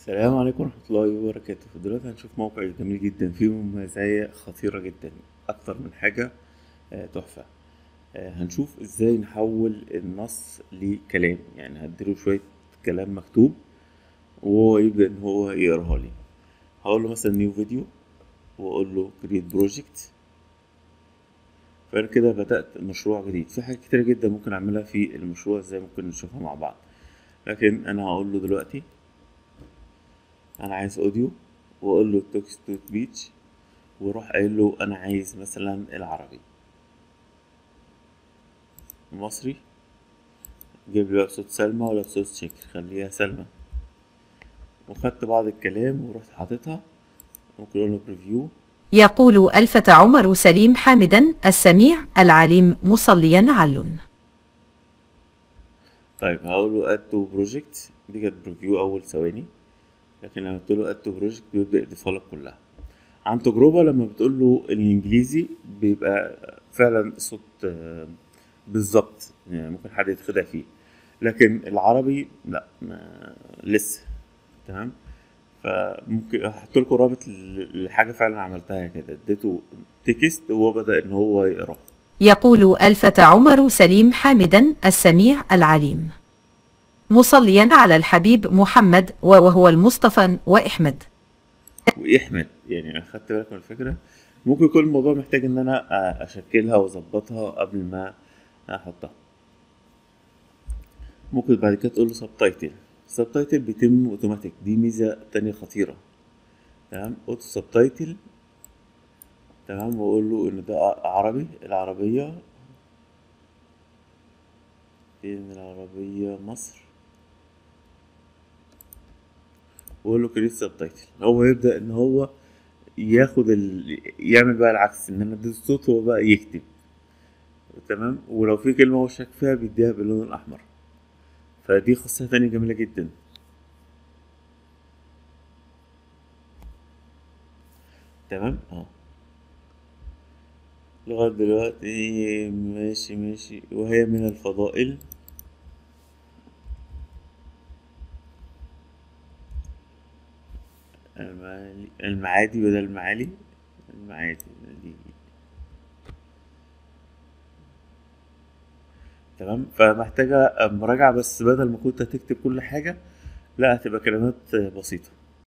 السلام عليكم ورحمة الله وبركاته دلوقتي هنشوف موقع جميل جدا فيه مزايا خطيرة جدا أكتر من حاجة آه، تحفة آه، هنشوف ازاي نحول النص لكلام يعني هديله شوية كلام مكتوب وهو يبدأ ان هو يقراها لي هقول له مثلا نيو فيديو واقول له كريت بروجكت فانا كده بدأت مشروع جديد في حاجات كتيرة جدا ممكن اعملها في المشروع ازاي ممكن نشوفها مع بعض لكن انا هقول له دلوقتي انا عايز اوديو واقول له توكس تو سبيتش واروح قايل له انا عايز مثلا العربي مصري جيب لي بقى بصوت سلمى ولا بصوت شكل خليها سلمى وخدت بعض الكلام ورحت حاططها ممكن اقول له بريفيو يقول الفتى عمر سليم حامدا السميع العليم مصليا علٌ طيب هقول له اد تو بروجكت دي كانت بريفيو اول ثواني لكن لما قلت له اد تو بروجكت بيبدا يضيفها لك كلها عن تجربه لما بتقول له الانجليزي بيبقى فعلا صوت آه، بالظبط يعني ممكن حد يتخدع فيه لكن العربي لا ما لسه تمام فممكن احط لكم رابط ل- لحاجه فعلا عملتها كده اديته تكست وهو بدا ان هو يقراه يقول الفتى عمر سليم حامدا السميع العليم مصليا على الحبيب محمد وهو المصطفى وإحمد ويحمل يعني اخدت بالك من الفكره ممكن يكون الموضوع محتاج ان انا أ- اشكلها واظبطها قبل ما احطها ممكن بعد كده تقول له سبتايتل السبتايتل بيتم اوتوماتيك دي ميزه تانية خطيره تمام اوتو سبتايتل تمام واقول له ان ده ع- عربي العربيه فين العربيه مصر واقول له كريت سبتايتل هو يبدا ان هو ياخد ال... يعمل بقى العكس ان انا اديت الصوت هو بقى يكتب تمام ولو في كلمه هو شاك فيها بيديها باللون الاحمر فدي خاصيه تانية جميله جدا تمام اه لغايه دلوقتي ماشي ماشي وهي من الفضائل المعالي المعادي بدل المعالي المعادي دي تمام فمحتاجة مراجعة بس بدل ما كنت هتكتب كل حاجة لا هتبقى كلمات بسيطة